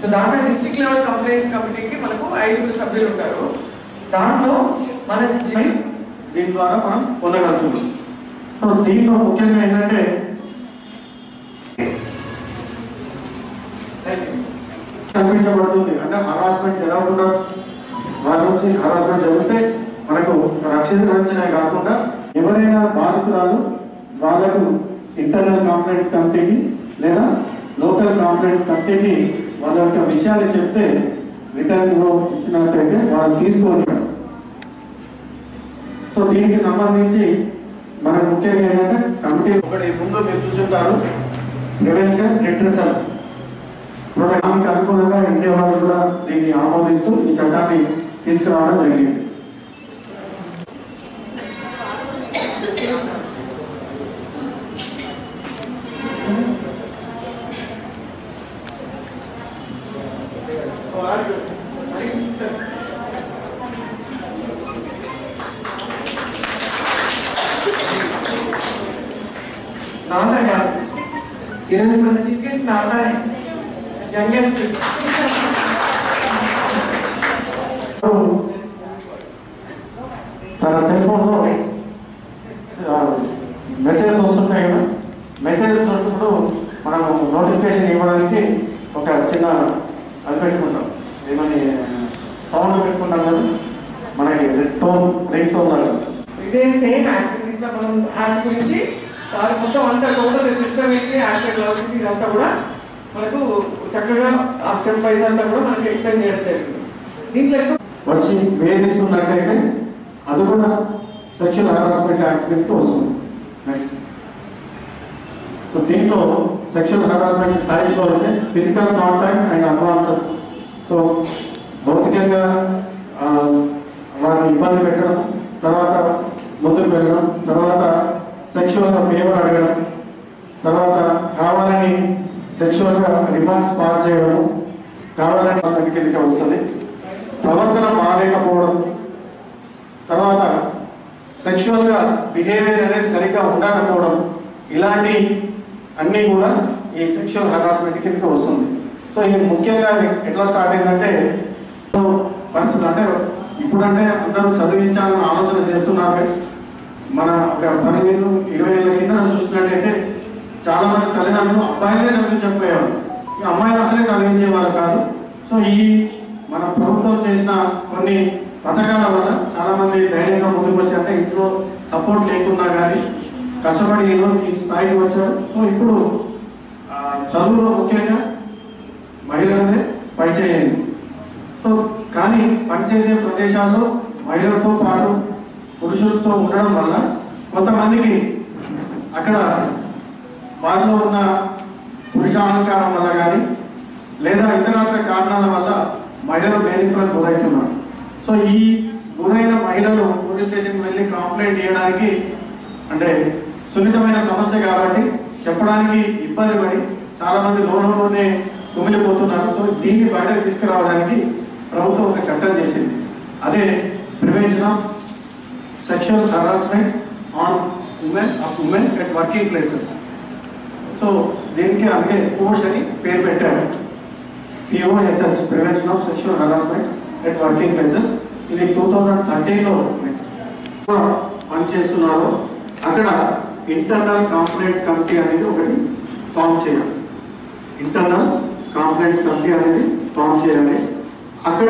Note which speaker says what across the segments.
Speaker 1: So దాంట్లో district level complaints కమిటీకి మనకు ఐదుగురు సభ్యులు ఉంటారు దాంట్లో మన జి-
Speaker 2: దీని ద్వారా మనం పొందగలుగుతున్నాం సో దీంట్లో ముఖ్యంగా ఏంటంటే కల్పించబడుతుంది అంటే హరాస్మెంట్ జరగకుండా వారి నుంచి హరాస్మెంట్ జరిగితే మనకు రక్షించడమే కాకుండా ఎవరైనా బాధితురాలు వాళ్ళకు ఇంటర్నల్ కాంప్లైంట్స్ కమిటీకి లేదా లోకల్ కాంప్లైంట్స్ కమిటీకి వాళ్ళ యొక్క విషయాన్ని చెప్తే రిటర్న్ ఇచ్చినట్టయితే వాళ్ళు తీసుకొని సో దీనికి సంబంధించి మనకు ముఖ్యంగా ఏంటంటే కమిటీ ఒకటి ముందు మీరు చూసుంటారు ప్రివెన్షన్ రిట్రెసల్ దానికి అనుకూలంగా ఇండియా వాళ్ళు కూడా దీన్ని ఆమోదిస్తూ ఈ చట్టాన్ని తీసుకురావడం జరిగింది
Speaker 1: నాన్న కాదు ఈరోజు మన చీఫ్ గెస్ట్ నాన్న యంగెస్ట్
Speaker 2: తన సెల్ ఫోన్లో మెసేజ్ వస్తుంటాయి కదా మెసేజ్ వచ్చినప్పుడు మనం నోటిఫికేషన్ ఇవ్వడానికి ఒక చిన్న అది పెట్టుకుంటాం ఏమని సౌండ్ పెట్టుకుంటాం కదా మనకి టోన్ రింగ్ టోన్ లాగా
Speaker 1: ఇదే సేమ్ యాక్ట్ ఇట్లా మనం యాక్ట్ గురించి దాని మొత్తం అంతా టోటల్ సిస్టమ్ ఏంటి యాక్ట్ ఎట్లా అవుతుంది ఇదంతా కూడా మనకు చక్కగా ఆ స్టెప్ వైజ్ అంతా కూడా మనకి ఎక్స్ప్లెయిన్ చేయడం జరిగింది దీంట్లో ఎక్కువ
Speaker 2: వచ్చి వేధిస్తున్నట్టయితే అది కూడా సెక్షువల్ హరాస్మెంట్ యాక్ట్ కిందకి వస్తుంది నెక్స్ట్ సో దీంట్లో సెక్షువల్ హరాస్మెంట్ టైప్స్లో అయితే physical contact and advances so భౌతికంగా ఆ, వారిని ఇబ్బంది పెట్టడం తర్వాత ముందుకు వెళ్ళడం తర్వాత సెక్షువల్గా ఫేవర్ అడగడం తర్వాత కావాలని సెక్షువల్గా రిమార్క్స్ పాస్ చేయడం కావాలని కిందకి వస్తుంది ప్రవర్తన బాగాలేకపోవడం తర్వాత సెక్షువల్గా బిహేవియర్ అనేది సరిగ్గా ఉండకపోవడం ఇలాంటి అన్నీ కూడా ఈ సెక్షువల్ హరాస్మెంట్ కిందకి వస్తుంది సో ఇది ముఖ్యంగా ఎట్లా స్టార్ట్ అయిందంటే పరిస్థితి అంటే ఇప్పుడంటే అందరూ చదివించాలని ఆలోచన చేస్తున్నారు మన ఒక పదిహేను ఇరవై ఏళ్ళ కింద చూసినట్టయితే చాలా మంది తల్లిదండ్రులు అబ్బాయిలే చదివించకపోయారు ఈ అమ్మాయిలు అసలే చదివించేవారు కాదు సో ఈ మన ప్రభుత్వం చేసిన కొన్ని పథకాల వల్ల చాలా మంది ధైర్యంగా ముందుకు వచ్చాక ఇంట్లో సపోర్ట్ లేకున్నా కానీ కష్టపడి ఈరోజు ఈ స్థాయికి వచ్చారు సో ఇప్పుడు ఆ, చదువులో ముఖ్యంగా మహిళలనే పై చేయండి సో కానీ పనిచేసే ప్రదేశాల్లో మహిళలతో పాటు పురుషులతో ఉండడం వల్ల కొంతమందికి అక్కడ వారిలో ఉన్న పురుషాహంకారం వల్ల కానీ లేదా ఇతరత్ర కారణాల వల్ల మహిళలు వేధింపులకు గురవుతున్నారు సో ఈ గురైన మహిళలు పోలీస్ స్టేషన్కి వెళ్ళి కంప్లైంట్ చేయడానికి అంటే సున్నితమైన సమస్య కాబట్టి చెప్పడానికి ఇబ్బంది పడి చాలా మంది లోనంలోనే కుమిలిపోతున్నారు సో దీన్ని బయటకు తీసుకురావడానికి ప్రభుత్వం ఒక చట్టం చేసింది అదే prevention of sexual harassment on women of women at working places so దీనికి అందుకే పోష్ అని పేరు పెట్టారు P O S H prevention of sexual harassment at working places ఇది టూ థౌజండ్ థర్టీన్లో నెక్స్ట్ పనిచేస్తున్నారు అక్కడ ఇంటర్నల్ కాంప్లైంట్స్ కమిటీ అనేది ఒకటి ఫామ్ చేయాలి ఇంటర్నల్ కాంప్లైంట్స్ కమిటీ అనేది ఫామ్ చేయాలి అక్కడ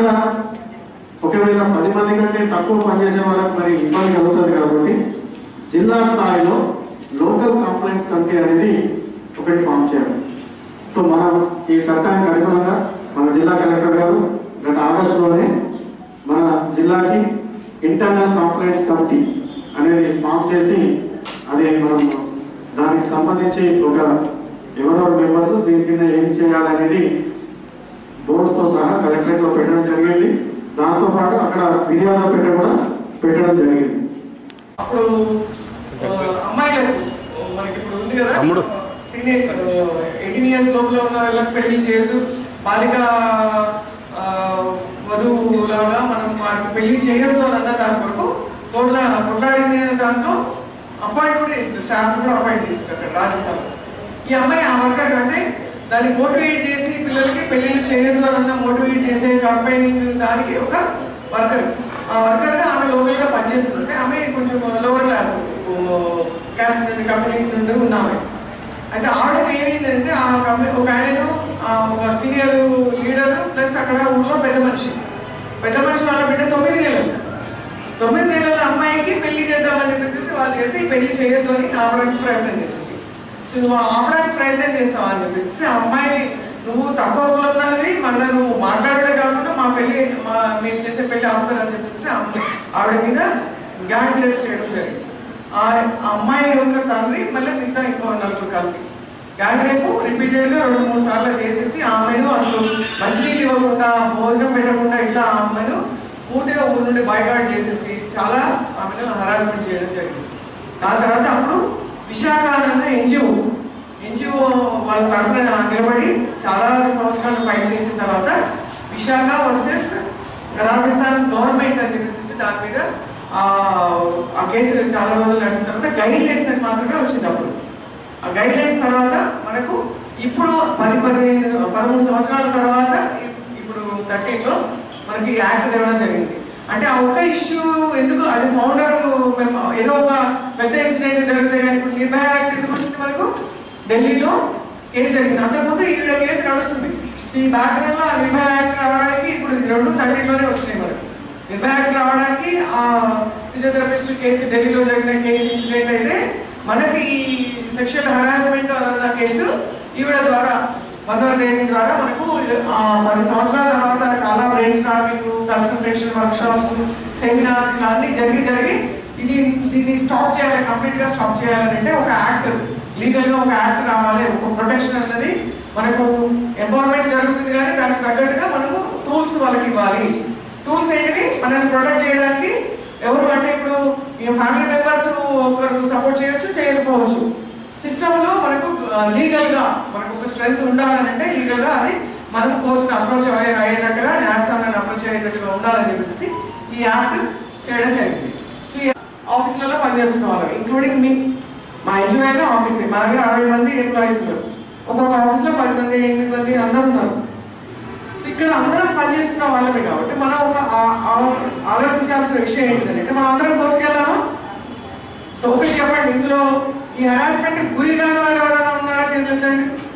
Speaker 2: ఒకవేళ పది మంది కంటే తక్కువ పనిచేసే వాళ్ళకి మరి ఇబ్బంది కలుగుతుంది కాబట్టి జిల్లా స్థాయిలో లోకల్ కంప్లైంట్స్ కమిటీ అనేది ఒకటి ఫామ్ చేయాలి సో మనం ఈ చట్టానికి అనుగుణంగా మన జిల్లా కలెక్టర్ గారు గత ఆగస్టులోనే మన జిల్లాకి ఇంటర్నల్ కంప్లైంట్స్ కమిటీ అనేది ఫామ్ చేసి అది మనం దానికి సంబంధించి ఒక ఎవరెవరు మెంబర్స్ దీని కింద ఏం చేయాలనేది బోర్డుతో సహా కలెక్టరేట్లో పెట్టడం జరిగింది దాంతోపాటు అక్కడ ఫిర్యాదుల పెట్ట కూడా పెట్టడం జరిగింది
Speaker 1: అప్పుడు ఆ, అమ్మాయిలకు మనకి ఇప్పుడు ఉంది కదా
Speaker 3: తమ్ముడు.
Speaker 1: ఎయిటీన్ ఇయర్స్ లోపల ఉన్న వాళ్ళకి పెళ్లి చేయదు బాలిక ఆ, వధువులాగా మనం వారికి పెళ్లి చేయొద్దు అని అన్న దాని కొరకు కొట్లా కొట్లాడిన దాంట్లో అపాయింట్ కూడా చేసింది స్టాఫ్ కూడా అపాయింట్ చేసింది అక్కడ రాజస్థాన్ ఈ అమ్మాయి ఆ వర్కర్ అంటే దాన్ని మోటివేట్ చేసి పిల్లలకి పెళ్లిళ్ళు చేయొద్దు అన్న మోటివేట్ చేసే కంపెయినింగ్ దానికి ఒక వర్కర్ ఆ వర్కర్గా ఆమె లోకల్గా పనిచేస్తుంటే ఆమె కొంచెం లోవర్ క్లాస్ క్యాస్ట్ నుండి కంపెనీ నుండి ఉన్న ఆమె అయితే ఆవిడకి ఏమైందంటే ఆ కంపెనీ ఒక ఆయనను ఆ ఒక సీనియర్ లీడర్ ప్లస్ అక్కడ ఊళ్ళో పెద్ద మనిషి పెద్ద మనిషి వాళ్ళ బిడ్డ తొమ్మిది నెలలు తొమ్మిది నెలల అమ్మాయికి పెళ్లి చేద్దామని చెప్పేసి వాళ్ళు చేసి పెళ్లి చేయొద్దు అని ఆపడానికి ప్రయత్నం చేసింది సో నువ్వు ఆపడానికి ప్రయత్నం చేస్తావా అని చెప్పేసి ఆ అమ్మాయిని నువ్వు తక్కువ కులం దానివి మళ్ళీ నువ్వు మాట్లాడడే కాకుండా మా పెళ్లి మా మేము చేసే పెళ్లి ఆపుతారని చెప్పేసి ఆ అమ్మ- ఆవిడ మీద గ్యాంగ్ రేప్ చేయడం జరిగింది ఆ ఆ అమ్మాయి యొక్క తండ్రి మళ్ళీ మిగతా ఇంకో నలుగురు కలిపి గ్యాంగ్ రేపు రిపీటెడ్గా రెండు మూడు సార్లు చేసేసి ఆ అమ్మాయిను అసలు మంచినీళ్ళు ఇవ్వకుండా భోజనం పెట్టకుండా ఇట్లా ఆ అమ్మాయిను పూర్తిగా ఊరు నుండి బైకాట్ చేసేసి చాలా ఆమెను హరాస్మెంట్ చేయడం జరిగింది దాని తర్వాత అప్పుడు విశాఖ అన్న ఎన్జిఓ ఎన్జిఓ వాళ్ళ తరఫున నిలబడి చాలా సంవత్సరాలు ఫైట్ చేసిన తర్వాత విశాఖ వర్సెస్ రాజస్థాన్ గవర్నమెంట్ అని చెప్పేసి దాని మీద ఆ, ఆ కేసు చాలా రోజులు నడిచిన తర్వాత గైడ్ లైన్స్ అని మాత్రమే వచ్చింది అప్పుడు ఆ గైడ్ లైన్స్ తర్వాత మనకు ఇప్పుడు పది పదిహేను పదమూడు సంవత్సరాల తర్వాత ఇప్- ఇప్పుడు థర్టీన్లో మనకి యాక్ట్ తేవడం జరిగింది అంటే ఆ ఒక్క ఇష్యూ ఎందుకు అది ఫౌండర్ మేము ఏదో ఒక పెద్ద ఇన్సిడెంట్ జరిగితే కానీ ఇప్పుడు నిర్భయ యాక్ట్ ఎందుకు వచ్చింది మనకు ఢిల్లీలో కేసు జరిగింది అంతకుముందు ఈవిడ కేసు నడుస్తుంది సో ఈ బ్యాక్గ్రౌండ్లో ఆ నిర్భయ యాక్ట్ రావడానికి ఇప్పుడు ఇది రెండు థర్టీన్లోనే వచ్చినాయి మనకు నిర్భయ యాక్ట్ రావడానికి ఆ ఫిజియోథెరపిస్ట్ కేసు ఢిల్లీలో జరిగిన కేసు ఇన్సిడెంట్ అయితే మనకి ఈ సెక్షువల్ హరాస్మెంట్ అన్న కేసు ఈవిడ ద్వారా మదర్ దేవి ద్వారా మనకు ఆ, పది సంవత్సరాల తర్వాత చాలా brainstorming consultation workshops seminars ఇలా అన్ని జరిగి జరిగి ఇది దీన్ని స్టాప్ చేయాలి కంప్లీట్ గా స్టాప్ చేయాలని అంటే ఒక యాక్ట్ లీగల్ గా ఒక యాక్ట్ రావాలి ఒక ప్రొటెక్షన్ అన్నది మనకు ఎంపవర్మెంట్ జరుగుతుంది కానీ దానికి తగ్గట్టుగా మనము టూల్స్ వాళ్ళకి ఇవ్వాలి టూల్స్ ఏంటివి మనల్ని ప్రొటెక్ట్ చేయడానికి ఎవరు అంటే ఇప్పుడు ఈ ఫ్యామిలీ మెంబర్స్ ఒకరు సపోర్ట్ చేయొచ్చు చేయకపోవచ్చు సిస్టంలో మనకు లీగల్ గా మనకు ఒక స్ట్రెంగ్త్ ఉండాలని అంటే లీగల్ గా అది మనం కోర్టును అప్రోచ్ అయ్యేటట్టుగా న్యాయస్థానాన్ని అప్రోచ్ అయ్యేటట్టుగా ఉండాలని చెప్పేసి ఈ యాక్ట్ చేయడం జరిగింది సో ఈ ఆఫీసులలో పనిచేస్తున్న వాళ్ళు ఇంక్లూడింగ్ మీ మా ఎన్జిఓ అయినా ఆఫీస్ మా దగ్గర అరవై మంది ఎంప్లాయీస్ ఉన్నారు ఒక్కొక్క ఆఫీస్లో పది మంది ఎనిమిది మంది అందరూ ఉన్నారు సో ఇక్కడ అందరం పనిచేస్తున్న వాళ్ళమే కాబట్టి మనం ఒక ఆ- ఆ- ఆలోచించాల్సిన విషయం ఏంటిదంటే మనం అందరం కోర్టుకు వెళ్దామా సో ఒకటి చెప్పండి ఇందులో ఈ హరాస్మెంట్ గురి కాని వాళ్ళు ఎవరైనా ఉన్నారా చేతులు ఎత్తండి